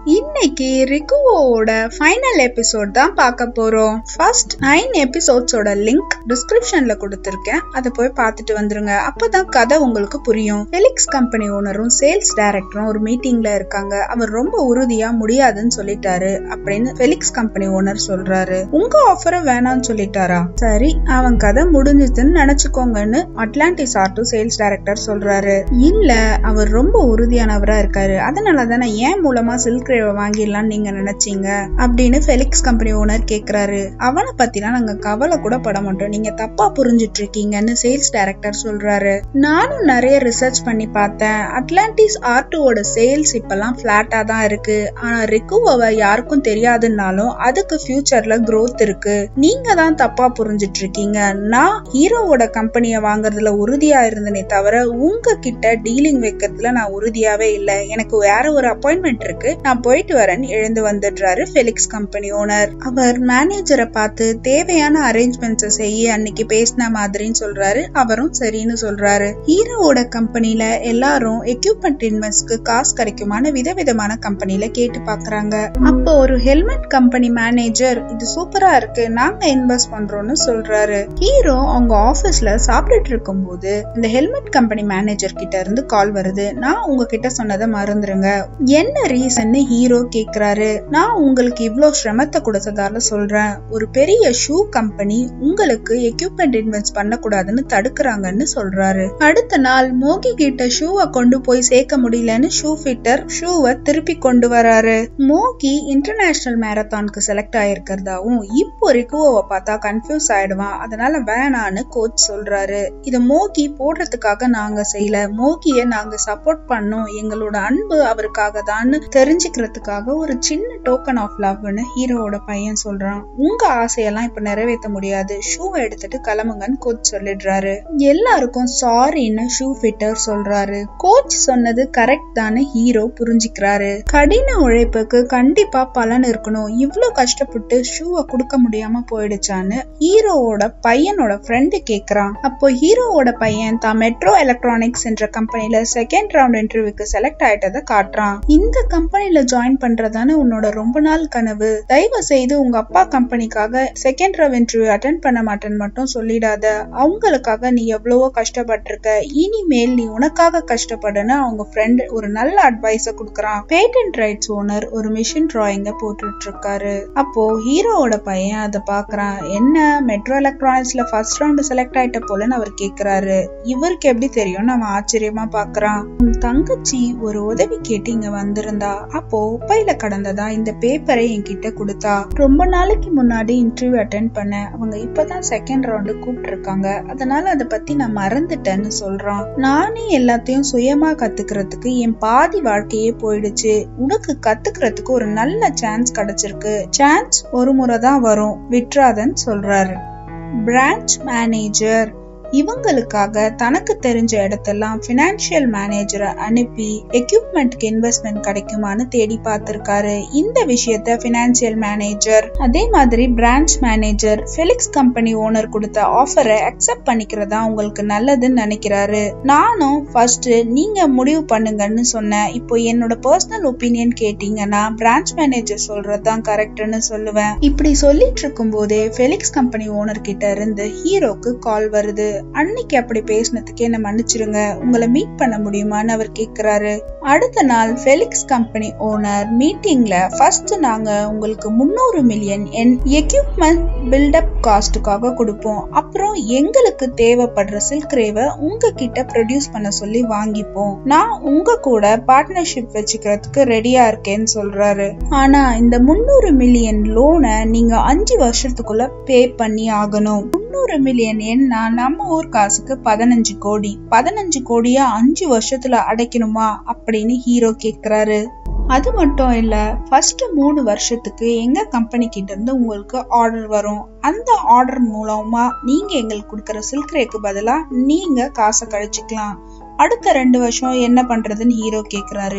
இன்னைக்கு ரிகுவோட final episode தான் பார்க்க போறோம் ஃபர்ஸ்ட் நைன் எபிசோட்ஸோட லிங்க் டிஸ்கிரிப்ஷன்ல கொடுத்துருக்கேன் அதை போய் பார்த்துட்டு வந்துருங்க அப்பதான் கதை உங்களுக்கு புரியும் ஃபெலிக்ஸ் கம்பெனி ஓனரும் சேல்ஸ் டைரக்டரும் ஒரு மீட்டிங்ல இருக்காங்க அவர் ரொம்ப உறுதியா முடியாதுன்னு சொல்லிட்டாரு அப்படின்னு ஃபெலிக்ஸ் கம்பெனி ஓனர் சொல்றாரு உங்க ஆஃபரை வேணாம்னு சொல்லிட்டாரா சரி அவன் கதை முடிஞ்சதுன்னு நினைச்சுக்கோங்கன்னு அட்லாண்டிஸ் ஆர்டோ சேல்ஸ் டைரக்டர் சொல்றாரு இல்ல அவர் ரொம்ப உறுதியானவரா இருக்காரு அதனால தானே ஏன் மூலமா சில்க் ரேவை வாங்கிடலாம்னு நீங்க நினைச்சீங்க அப்படின்னு ஃபெலிக்ஸ் கம்பெனி ஓனர் கேக்குறாரு அவனை பத்திலாம் நாங்க கவலை கூட பட மாட்டோம் நீங்க தப்பா புரிஞ்சிட்டு இருக்கீங்கன்னு சேல்ஸ் டைரக்டர் சொல்றாரு நானும் நிறைய ரிசர்ச் பண்ணி பார்த்தேன் அட்லாண்டிஸ் ஆர்டோட சேல்ஸ் இப்பெல்லாம் பிளாட்டா தான் இருக்கு ஆனா ரிக்குவை யாருக்கும் தெரியாதுன்னாலும் அதுக்கு ஃபியூச்சர்ல growth இருக்கு நீங்க தான் தப்பா புரிஞ்சிட்டு இருக்கீங்க நான் ஹீரோவோட கம்பெனியை வாங்குறதுல உறுதியா இருந்தனே தவிர உங்ககிட்ட டீலிங் வைக்கிறதுல நான் உறுதியாவே இல்ல எனக்கு வேற ஒரு அப்பாயின்மெண்ட் இருக்கு நான் போயிட்டு வரேன்னு எழுந்து வந்துடுறாரு ஃபெலிக்ஸ் கம்பெனி ஓனர் அவர் மேனேஜரை பார்த்து தேவையான அரேஞ்ச்மெண்ட்ஸை செய்ய அன்னைக்கு பேசின மாதிரின்னு சொல்றாரு அவரும் சரின்னு சொல்றாரு ஹீரோவோட கம்பெனில எல்லாரும் எக்யூப்மெண்ட் இன்வெஸ்ட்க்கு காசு கிடைக்குமான விதவிதமான கம்பெனில கேட்டு பாக்குறாங்க அப்போ ஒரு ஹெல்மெட் கம்பெனி மேனேஜர் இது சூப்பரா இருக்கு நாங்க இன்வெஸ்ட் பண்றோம்னு சொல்றாரு ஹீரோ அவங்க ஆபீஸ்ல சாப்பிட்டுட்டு இருக்கும்போது இந்த ஹெல்மெட் கம்பெனி மேனேஜர் கிட்ட இருந்து கால் வருது நான் உங்ககிட்ட சொன்னதை மறந்துருங்க என்ன ரீசன்னு ஹீரோ கேக்குறாரு நான் உங்களுக்கு இவ்ளோ சிரமத்தை கொடுத்ததால சொல்றேன் ஒரு பெரிய ஷூ கம்பெனி உங்களுக்கு எக்யூப்மெண்ட் இன்வெஸ்ட் பண்ணக்கூடாதுன்னு தடுக்கிறாங்கன்னு சொல்றாரு அடுத்த நாள் மோகி கிட்ட ஷூவை கொண்டு போய் சேர்க்க முடியலன்னு ஷூ ஃபிட்டர் ஷூவை திருப்பி கொண்டு வராரு மோகி இன்டர்நேஷனல் மேரத்தானுக்கு செலக்ட் ஆயிருக்கிறதாவும் இப்போ ரிக்குவோவை பார்த்தா கன்ஃபியூஸ் ஆயிடுவான் அதனால வேணான்னு கோச் சொல்றாரு இத மோகி போடுறதுக்காக நாங்க செய்யல மோகிய நாங்க சப்போர்ட் பண்ணோம் எங்களோட அன்பு அவருக்காக தான் தெரிஞ்சுக்கிறதுக்காக ஒரு சின்ன டோக்கன் ஆஃப் லவ்னு ஹீரோவோட பையன் சொல்றான் உங்க ஆசையெல்லாம் இப்ப நிறைவேற்ற முடியாது ஷூ எடுத்துட்டு கிளம்புங்கன்னு கோச் சொல்லிடுறாரு எல்லாருக்கும் சாரின்னு ஷூ ஃபிட்டர் சொல்றாரு கோச் சொன்னது கரெக்ட் தானே ஹீரோ புரிஞ்சுக்கிறாரு கடின உழைப்புக்கு கண்டிப்பா பலன் இருக்கணும் இவ்ளோ கஷ்டப்பட்டு ஷூவை கொடுக்க முடியாம போயிடுச்சான்னு ஹீரோவோட பையனோட ஃப்ரெண்டு கேக்குறான் அப்போ ஹீரோவோட பையன் தான் மெட்ரோ எலக்ட்ரானிக்ஸ் என்ற கம்பெனில செகண்ட் ரவுண்ட் இன்டர்வியூக்கு செலக்ட் ஆயிட்டதை காட்டுறான் இந்த கம்பெனில ஜாயின் பண்றதானே உன்னோட ரொம்ப நாள் கனவு தயவு செய்து உங்க அப்பா கம்பெனிக்காக செகண்ட் ரவுண்ட் இன்டர்வியூ அட்டன் பண்ண மாட்டேன்னு மட்டும் சொல்லிடாத அவங்களுக்காக நீ எவ்வளவோ கஷ்டப்பட்டிருக்க இனிமேல் நீ உனக்காக கஷ்டப்படுன்னு அவங்க ஃப்ரெண்ட் ஒரு நல்ல அட்வைஸ கொடுக்கறான் பேட்டன்ட் ரைட்ஸ் ஓனர் ஒரு மிஷின் டிராயிங்க போட்டுட்டு இருக்காரு அப்போ ஹீரோவோட பையன் அதை பாக்குறான் என்ன மெட்ரோ எலக்ட்ரானிக்ஸ்ல ஃபர்ஸ்ட் ரவுண்ட் செலக்ட் ஆயிட்ட போலன்னு அவர் கேக்குறாரு இவருக்கு எப்படி தெரியும் அவன் ஆச்சரியமா பாக்குறான் உன் தங்கச்சி ஒரு உதவி கேட்டு இங்க வந்திருந்தா அப்போ பையில கடந்ததா இந்த பேப்பரை என்கிட்ட கொடுத்தா ரொம்ப நாளைக்கு முன்னாடி இன்டர்வியூ அட்டென்ட் பண்ணேன் அவங்க இப்பதான் செகண்ட் ரவுண்டு கூப்பிட்டு இருக்காங்க அதனால அதை பத்தி நான் மறந்துட்டேன்னு சொல்றான் நானே எல்லாத்தையும் சுயமா கத்துக்கிறதுக்கு என் பாதி வாழ்க்கையே போயிடுச்சு உனக்கு கத்துக்கிறதுக்கு ஒரு நல்ல சான்ஸ் கிடைச்சிருக்கு சான்ஸ் ஒரு முறை தான் வரும் விட்ராதன்னு சொல்றாரு பிரான்ச் மேனேஜர் இவங்களுக்காக தனக்கு தெரிஞ்ச இடத்தெல்லாம் பினான்சியல் மேனேஜரை அனுப்பி எக்யூப்மெண்ட்க்கு இன்வெஸ்ட்மெண்ட் கிடைக்குமான்னு தேடி பார்த்திருக்காரு இந்த விஷயத்த பினான்சியல் மேனேஜர் அதே மாதிரி branch manager Felix company owner கொடுத்த ஆஃபரை அக்செப்ட் பண்ணிக்கிறதா உங்களுக்கு நல்லதுன்னு நினைக்கிறாரு நானும் ஃபர்ஸ்ட் நீங்க முடிவு பண்ணுங்கன்னு சொன்னேன் இப்போ என்னோட பர்சனல் ஒப்பீனியன் கேட்டீங்கன்னா பிரான்ச் மேனேஜர் சொல்றதுதான் கரெக்ட்னு சொல்லுவேன் இப்படி சொல்லிட்டு இருக்கும் போதே ஃபெலிக்ஸ் கம்பெனி ஓனர் கிட்ட இருந்து ஹீரோக்கு கால் வருது அன்னைக்கு அப்படி பேசினதுக்கு என்ன மன்னிச்சிருங்க உங்களை மீட் பண்ண முடியுமான்னு அவர் கேக்குறாரு அடுத்த நாள் ஃபெலிக்ஸ் கம்பெனி ஓனர் மீட்டிங்ல ஃபர்ஸ்ட் நாங்க உங்களுக்கு முன்னூறு மில்லியன் என் எக்யூப்மெண்ட் பில்டப் காஸ்டுக்காக கொடுப்போம் அப்புறம் எங்களுக்கு தேவைப்படுற சில்க் ரேவை உங்ககிட்ட ப்ரொடியூஸ் பண்ண சொல்லி வாங்கிப்போம் நான் உங்க கூட பார்ட்னர்ஷிப் வச்சுக்கிறதுக்கு ரெடியா இருக்கேன்னு சொல்றாரு ஆனா இந்த முன்னூறு மில்லியன் லோனை நீங்க அஞ்சு வருஷத்துக்குள்ள பே பண்ணி ஆகணும் முந்நூறு மில்லியன் என்னா நம்ம ஊர் காசுக்கு பதினஞ்சு கோடி பதினஞ்சு கோடியா அஞ்சு வருஷத்துல அடைக்கணுமா அப்படின்னு ஹீரோ கேக்குறாரு அது மட்டும் இல்ல ஃபர்ஸ்ட் மூணு வருஷத்துக்கு எங்க கம்பெனி கிட்ட இருந்து உங்களுக்கு ஆர்டர் வரும் அந்த ஆர்டர் மூலமா நீங்க எங்களுக்கு கொடுக்கற சில்க் ரேக்கு பதிலா நீங்க காசை கழிச்சுக்கலாம் அடுத்த ரெண்டு வருஷம் என்ன பண்றதுன்னு ஹீரோ கேக்குறாரு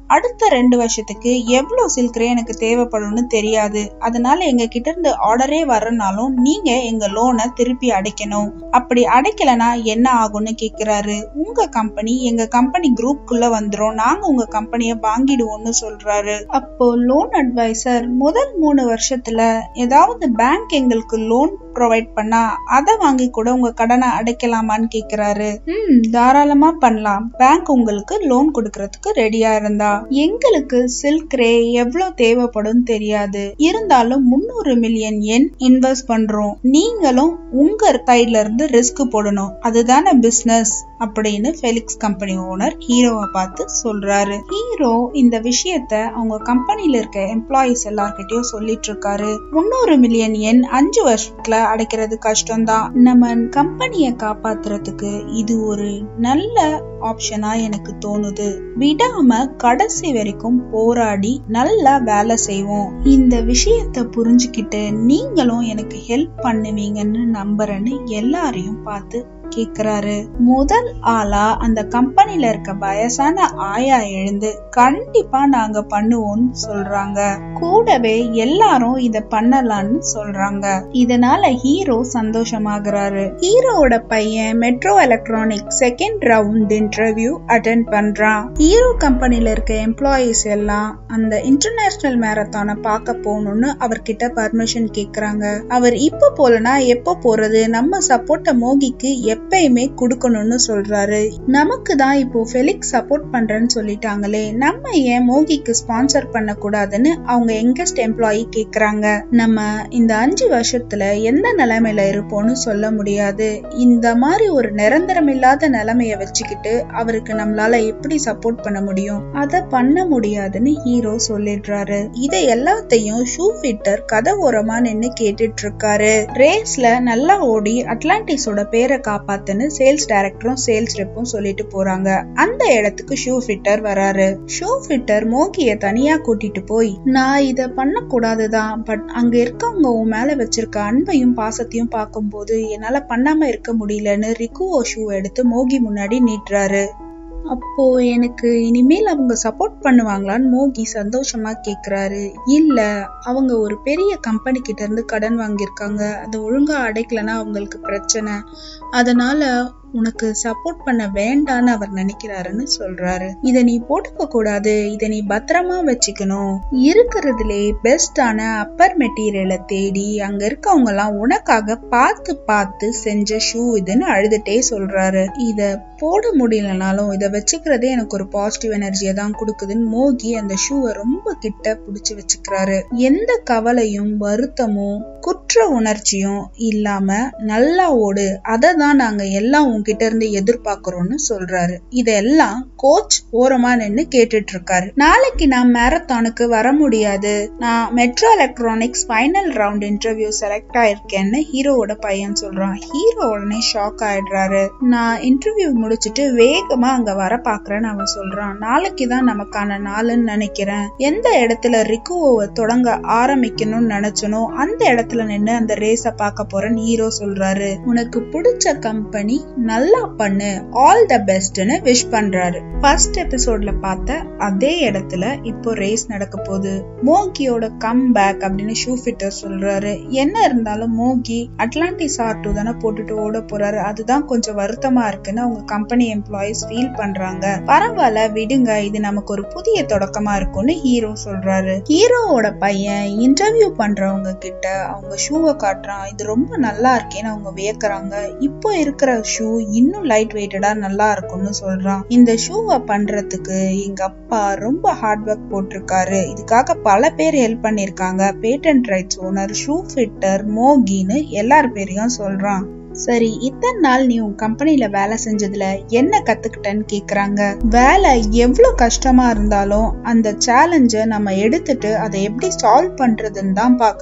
அடுத்த ரெண்டு வருஷத்துக்கு எவ்வளவு சில்க் ரே எனக்கு தேவைப்படும்னு தெரியாது அதனால எங்க கிட்ட இருந்து ஆர்டரே வரனாலும் நீங்க எங்க லோனை திருப்பி அடைக்கணும் அப்படி அடைக்கலனா என்ன ஆகும்னு கேக்குறாரு உங்க கம்பெனி எங்க கம்பெனி குரூப்குள்ள வந்துரும் நாங்க உங்க கம்பெனிய வாங்கிடுவோம்னு சொல்றாரு அப்போ லோன் அட்வைசர் முதல் மூணு வருஷத்துல ஏதாவது பேங்க் எங்களுக்கு லோன் ப்ரொவைட் பண்ணா அதை வாங்கி கூட உங்க கடனை அடைக்கலாமான்னு கேக்குறாரு ம் தாராளமா பண்ணலாம் பேங்க் உங்களுக்கு லோன் கொடுக்கறதுக்கு ரெடியா இருந்தா எங்களுக்கு சில்க் ரே எவ்வளவு தேவைப்படும் தெரியாது இருந்தாலும் முன்னூறு மில்லியன் என் இன்வெஸ்ட் பண்றோம் நீங்களும் உங்க சைட்ல இருந்து ரிஸ்க் போடணும் அதுதானே பிசினஸ் அப்படின்னு ஃபெலிக்ஸ் கம்பெனி ஓனர் ஹீரோவை பார்த்து சொல்றாரு ஹீரோ இந்த விஷயத்த அவங்க கம்பெனில இருக்க எம்ப்ளாயிஸ் எல்லார்கிட்டயும் சொல்லிட்டு இருக்காரு முன்னூறு மில்லியன் எண் அஞ்சு வருஷத்துல அடைக்கிறது கஷ்டம்தான் நம்ம கம்பெனிய காப்பாத்துறதுக்கு இது ஒரு நல்ல ஆப்ஷனா எனக்கு தோணுது விடாம கடைசி வரைக்கும் போராடி நல்லா வேலை செய்வோம் இந்த விஷயத்த புரிஞ்சுக்கிட்டு நீங்களும் எனக்கு ஹெல்ப் பண்ணுவீங்கன்னு நம்புறேன்னு எல்லாரையும் பார்த்து கேக்குறாரு முதல் ஆளா அந்த கம்பெனில இருக்க வயசான ஆயா எழுந்து கண்டிப்பா நாங்க பண்ணுவோம்னு சொல்றாங்க கூடவே எல்லாரும் இத பண்ணலாம்னு சொல்றாங்க இதனால ஹீரோ சந்தோஷமாகறாரு ஹீரோவோட பையன் Metro electronic second round interview attend பண்றான் ஹீரோ கம்பெனில இருக்க எம்ப்ளாயிஸ் எல்லாம் அந்த இன்டர்நேஷனல் மேரத்தானை பார்க்க போகணும்னு அவர்கிட்ட பர்மிஷன் கேக்குறாங்க அவர் இப்ப போலனா எப்போ போறது நம்ம சப்போர்ட்ட மோகிக்கு எப்பயுமே கொடுக்கணும்னு சொல்றாரு நமக்கு தான் இப்போ ஃபெலிக்ஸ் சப்போர்ட் பண்றேன்னு சொல்லிட்டாங்களே நம்ம ஏன் மோகிக்கு ஸ்பான்சர் பண்ண கூடாதுன்னு அவங்க யங்கஸ்ட் எம்ப்ளாயி கேக்குறாங்க நம்ம இந்த அஞ்சு வருஷத்துல எந்த நிலைமையில இருப்போம்னு சொல்ல முடியாது இந்த மாதிரி ஒரு நிரந்தரம் இல்லாத நிலைமைய வச்சுக்கிட்டு அவருக்கு நம்மளால எப்படி சப்போர்ட் பண்ண முடியும் அத பண்ண முடியாதுன்னு ஹீரோ சொல்லிடுறாரு இதை எல்லாத்தையும் ஷூ ஃபிட்டர் கதை ஓரமா நின்னு கேட்டுட்டு இருக்காரு ரேஸ்ல நல்லா ஓடி அட்லாண்டிஸோட பேரை காப்பாத்துன்னு சேல்ஸ் டைரக்டரும் சேல்ஸ் ரெப்பும் சொல்லிட்டு போறாங்க அந்த இடத்துக்கு ஷூ ஃபிட்டர் வராரு ஷூ ஃபிட்டர் மோகிய தனியா கூட்டிட்டு போய் நான் இத பண்ண கூடாதுதான் பட் அங்க இருக்கவங்க உன் மேல வச்சிருக்க அன்பையும் பாசத்தையும் பார்க்கும்போது என்னால பண்ணாம இருக்க முடியலன்னு ரிக்குவோ ஷூ எடுத்து மோகி முன்னாடி நீட்டுறாரு அப்போ எனக்கு இனிமேல் அவங்க சப்போர்ட் பண்ணுவாங்களான்னு மோகி சந்தோஷமா கேக்குறாரு இல்ல அவங்க ஒரு பெரிய கம்பெனி கிட்ட இருந்து கடன் வாங்கியிருக்காங்க அதை ஒழுங்கா அடைக்கலனா அவங்களுக்கு பிரச்சனை அதனால உனக்கு சப்போர்ட் பண்ண வேண்டான்னு அவர் நினைக்கிறாருன்னு சொல்றாரு இத நீ போட்டுக்க கூடாது இத நீ பத்திரமா வச்சுக்கணும் இருக்கிறதுலே பெஸ்டான அப்பர் மெட்டீரியலை தேடி அங்க இருக்கவங்க எல்லாம் உனக்காக பார்த்து பார்த்து செஞ்ச ஷூ இதுன்னு அழுதுட்டே சொல்றாரு இத போட முடியலனாலும் இத வச்சுக்கிறதே எனக்கு ஒரு பாசிட்டிவ் எனர்ஜியை தான் கொடுக்குதுன்னு மோகி அந்த ஷூவை ரொம்ப கிட்ட பிடிச்சு வச்சுக்கிறாரு எந்த கவலையும் வருத்தமும் குற்ற உணர்ச்சியும் இல்லாம நல்லா ஓடு அதை தான் நாங்க எல்லாம் உன்கிட்ட இருந்து எதிர்பார்க்கிறோம்னு சொல்றாரு இதெல்லாம் கோச் ஓரமா நின்னு கேட்டுட்டு இருக்காரு நாளைக்கு நான் மேரத்தானுக்கு வர முடியாது நான் Metro Electronics final round interview select ஆயிருக்கேன்னு ஹீரோவோட பையன் சொல்றான் ஹீரோ உடனே ஷாக் ஆயிடுறாரு நான் இன்டர்வியூ முடிச்சிட்டு வேகமா அங்க வர பாக்குறேன்னு அவன் சொல்றான் நாளைக்கு தான் நமக்கான நாளுன்னு நினைக்கிறேன் எந்த இடத்துல ரிக்குவோவை தொடங்க ஆரம்பிக்கணும்னு நினைச்சனோ அந்த இடத்துல நின்னு அந்த ரேஸ பார்க்க போறேன்னு ஹீரோ சொல்றாரு உனக்கு பிடிச்ச கம்பெனி நல்லா பண்ணு ஆல் த பெஸ்ட்னு விஷ் பண்றாரு ஃபர்ஸ்ட் எபிசோட்ல பார்த்த அதே இடத்துல இப்போ ரேஸ் நடக்க போகுது மோகியோட கம் பேக் அப்படின்னு ஷூ ஃபிட்டர் சொல்றாரு என்ன இருந்தாலும் மோகி அட்லாண்டிஸ் ஆர் டூ தானே போட்டுட்டு ஓட போறாரு அதுதான் கொஞ்சம் வருத்தமா இருக்குன்னு அவங்க கம்பெனி எம்ப்ளாயிஸ் ஃபீல் பண்றாங்க பரவாயில்ல விடுங்க இது நமக்கு ஒரு புதிய தொடக்கமா இருக்கும்னு ஹீரோ சொல்றாரு ஹீரோவோட பையன் இன்டர்வியூ பண்றவங்க கிட்ட அவங்க ஷூவை காட்டுறான் இது ரொம்ப நல்லா இருக்கேன்னு அவங்க வியக்குறாங்க இப்போ இருக்கிற ஷூ இன்னும் லைட் வெயிட்டடா நல்லா இருக்கும்னு சொல்றான் இந்த ஷூவை பண்றதுக்கு எங்க அப்பா ரொம்ப ஹார்ட் ஒர்க் போட்டிருக்காரு இதுக்காக பல பேர் ஹெல்ப் பண்ணிருக்காங்க patent rights owner shoe fitter மோகின்னு எல்லார் பேரையும் சொல்றான் சரி இத்தனை நாள் நீ உன் கம்பெனில வேலை செஞ்சதுல என்ன கத்துக்கிட்டேன்னு கேக்குறாங்க வேலை எவ்வளவு கஷ்டமா இருந்தாலும் அந்த சேலஞ்ச நம்ம எடுத்துட்டு அதை எப்படி சால்வ் பண்றதுன்னு தான் பார்க்கணும்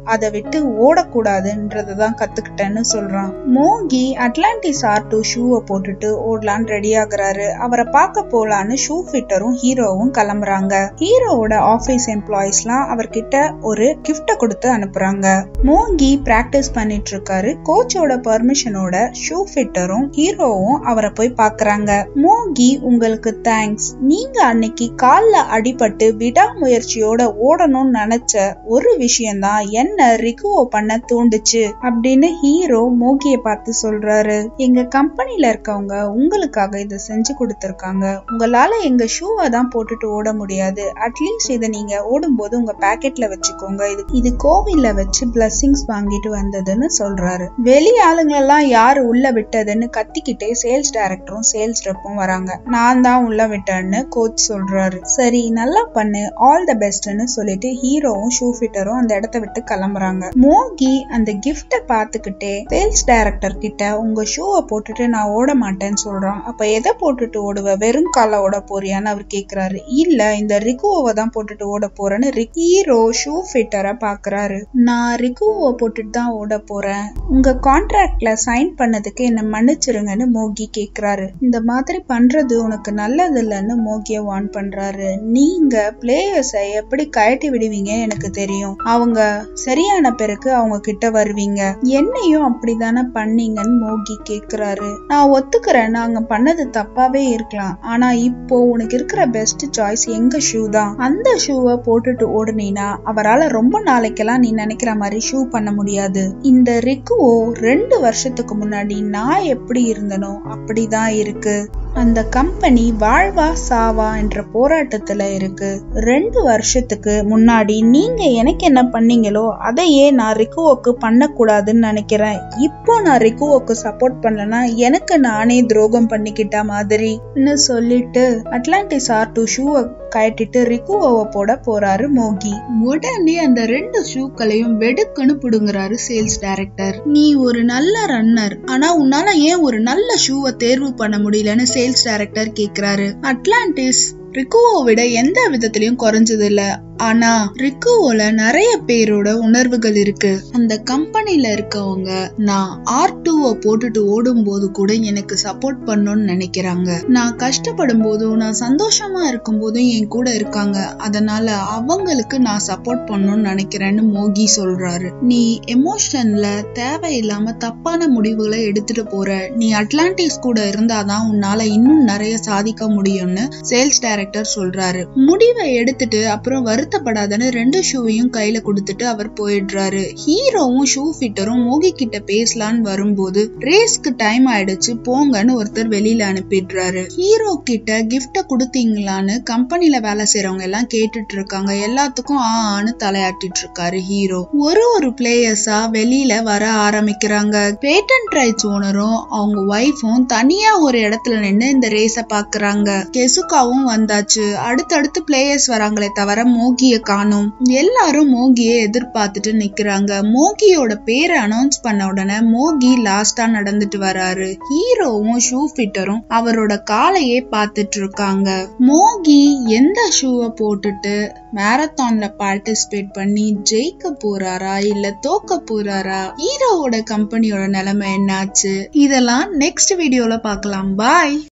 அதை விட்டு ஓடக்கூடாதுன்றத தான் கத்துக்கிட்டேன்னு சொல்றான் மோகி அட்லாண்டிஸ் ஆர் டூ ஷூவை போட்டுட்டு ஓடலான்னு ரெடி ஆகுறாரு அவரை பார்க்க போலான்னு ஷூ ஃபிட்டரும் ஹீரோவும் கிளம்புறாங்க ஹீரோவோட ஆபீஸ் எம்ப்ளாயிஸ்லாம் அவர்கிட்ட ஒரு கிஃப்ட கொடுத்து அனுப்புறாங்க மோகி பிராக்டிஸ் பண்ணிட்டு இருக்காரு கோச்சோட பர்மிஷனோட ஷூ ஃபிட்டரும் ஹீரோவும் அவரை போய் பாக்குறாங்க மோகி உங்களுக்கு தேங்க்ஸ் நீங்க அன்னைக்கு கால்ல அடிபட்டு விடாமுயற்சியோட ஓடணும்னு நினைச்ச ஒரு விஷயம்தான் என்ன ரிகுவோ பண்ண தூண்டுச்சு அப்படின்னு ஹீரோ மோகிய பார்த்து சொல்றாரு எங்க கம்பெனில இருக்கவங்க உங்களுக்காக இதை செஞ்சு கொடுத்திருக்காங்க உங்களால எங்க ஷூவை தான் போட்டுட்டு ஓட முடியாது அட்லீஸ்ட் இதை நீங்க ஓடும்போது உங்க பேக்கெட்ல வச்சுக்கோங்க இது இது கோவில்ல வச்சு பிளஸ்ஸிங்ஸ் வாங்கிட்டு வந்ததுன்னு சொல்றாரு வெளி ஆளுங்களெல்லாம் யாரு உள்ள விட்டதுன்னு கத்திக்கிட்டே சேல்ஸ் டைரக்டரும் சேல்ஸ் ரெப்பும் வராங்க நான் தான் உள்ள விட்டேன்னு கோச் சொல்றாரு சரி நல்லா பண்ணு ஆல் த பெஸ்ட்னு சொல்லிட்டு ஹீரோவும் ஷூ ஃபிட்டரும் அந்த இடத்த விட்டு கிளம்புறாங்க மோகி அந்த கிஃப்ட பாத்துக்கிட்டே சேல்ஸ் டைரக்டர் கிட்ட உங்க ஷூவை போட்டுட்டு நான் ஓட மாட்டேன்னு சொல்றான் அப்ப எதை போட்டுட்டு ஓடுவ வெறும் கால ஓட போறியான்னு அவர் கேக்குறாரு இல்ல இந்த ரிகுவோவை தான் போட்டுட்டு ஓட போறேன்னு ஹீரோ ஷூ ஃபிட்டரை பாக்குறாரு நான் ரிகுவோவை போட்டுட்டு தான் ஓட போறேன் உங்க கான்ட்ராக்ட்ல சைன் பண்ணதுக்கு என்ன மன்னிச்சிருங்கன்னு மோகி கேக்குறாரு இந்த மாதிரி பண்றது உனக்கு நல்லது இல்லைன்னு மோகிய வான் பண்றாரு நீங்க பிளேயர்ஸை எப்படி கழட்டி விடுவீங்க எனக்கு தெரியும் அவங்க சரியான பிறகு அவங்க கிட்ட வருவீங்க என்னையும் அப்படிதானே பண்ணீங்கன்னு மோகி கேக்குறாரு நான் ஒத்துக்கிறேன் நாங்க பண்ணது தப்பாவே இருக்கலாம் ஆனா இப்போ உனக்கு இருக்கிற பெஸ்ட் சாய்ஸ் எங்க ஷூ தான் அந்த ஷூவை போட்டுட்டு ஓடுனீனா அவரால ரொம்ப நாளைக்கெல்லாம் நீ நினைக்கிற மாதிரி ஷூ பண்ண முடியாது இந்த ரிக்குவோ ரெண்டு வருஷத்துக்கு முன்னாடி நான் எப்படி இருந்தனோ அப்படிதான் இருக்கு அந்த கம்பெனி வாழ்வா சாவா என்ற போராட்டத்துல இருக்கு ரெண்டு வருஷத்துக்கு முன்னாடி நீங்க எனக்கு என்ன பண்ணீங்களோ அதையே நான் ரிக்குவோக்கு பண்ணக்கூடாதுன்னு நினைக்கிறேன் இப்போ நான் ரிக்குவோக்கு சப்போர்ட் பண்ணலனா எனக்கு நானே துரோகம் பண்ணிக்கிட்ட மாதிரின்னு சொல்லிட்டு அட்லாண்டிஸ் ஆர் டூ ஷூவை கட்டிட்டு ரிக்குவோவை போட போறாரு மோகி உடனே அந்த ரெண்டு ஷூக்களையும் வெடுக்குன்னு புடுங்குறாரு சேல்ஸ் டைரக்டர் நீ ஒரு நல்ல ரன்னர் ஆனா உன்னால ஏன் ஒரு நல்ல ஷூவை தேர்வு பண்ண முடியலன்னு சேல்ஸ் டைரக்டர் கேக்குறாரு அட்லாண்டிஸ் ரிக்குவோ விட எந்த விதத்திலயும் குறைஞ்சது இல்ல ஆனா ரிக்குவோல நிறைய பேரோட உணர்வுகள் இருக்கு அந்த கம்பெனில இருக்கவங்க நான் ஆர் டூவை போட்டுட்டு ஓடும் போது கூட எனக்கு சப்போர்ட் பண்ணணும்னு நினைக்கிறாங்க நான் கஷ்டப்படும் போதும் நான் சந்தோஷமா இருக்கும் போதும் என் கூட இருக்காங்க அதனால அவங்களுக்கு நான் சப்போர்ட் பண்ணணும்னு நினைக்கிறேன்னு மோகி சொல்றாரு நீ எமோஷன்ல தேவையில்லாம தப்பான முடிவுகளை எடுத்துட்டு போற நீ அட்லாண்டிஸ் கூட இருந்தாதான் உன்னால இன்னும் நிறைய சாதிக்க முடியும்னு சேல்ஸ் டைரக்டர் சொல்றாரு முடிவை எடுத்துட்டு அப்புறம் வருத்தப்படாதன்னு ரெண்டு ஷூவையும் கையில கொடுத்துட்டு அவர் போயிடுறாரு ஹீரோவும் ஷூ ஃபிட்டரும் மோகி கிட்ட பேசலான்னு வரும்போது ரேஸ்க்கு டைம் ஆயிடுச்சு போங்கன்னு ஒருத்தர் வெளியில அனுப்பிடுறாரு ஹீரோ கிட்ட கிஃப்ட கொடுத்தீங்களான்னு கம்பெனில வேலை செய்யறவங்க எல்லாம் கேட்டுட்டு இருக்காங்க எல்லாத்துக்கும் ஆ ஆன்னு தலையாட்டிட்டு இருக்காரு ஹீரோ ஒரு ஒரு பிளேயர்ஸா வெளியில வர ஆரம்பிக்கிறாங்க பேட்டன் ரைட்ஸ் ஓனரும் அவங்க ஒய்ஃபும் தனியா ஒரு இடத்துல நின்னு இந்த ரேஸ பாக்குறாங்க கெசுகாவும் வந்தாச்சு அடுத்தடுத்து பிளேயர்ஸ் வராங்களே தவிர மோகிய காணும் எல்லாரும் மோகிய எதிர்பார்த்துட்டு நிக்கிறாங்க மோகியோட பேரை அனௌன்ஸ் பண்ண உடனே மோகி லாஸ்டா நடந்துட்டு வராரு ஹீரோவும் ஷூ ஃபிட்டரும் அவரோட காலையே பார்த்துட்டு இருக்காங்க மோகி எந்த ஷூவை போட்டுட்டு மேரத்தான்ல பார்ட்டிசிபேட் பண்ணி ஜெயிக்க போறாரா இல்ல தோக்க போறாரா ஹீரோவோட கம்பெனியோட நிலைமை என்னாச்சு இதெல்லாம் நெக்ஸ்ட் வீடியோல பார்க்கலாம் பாய்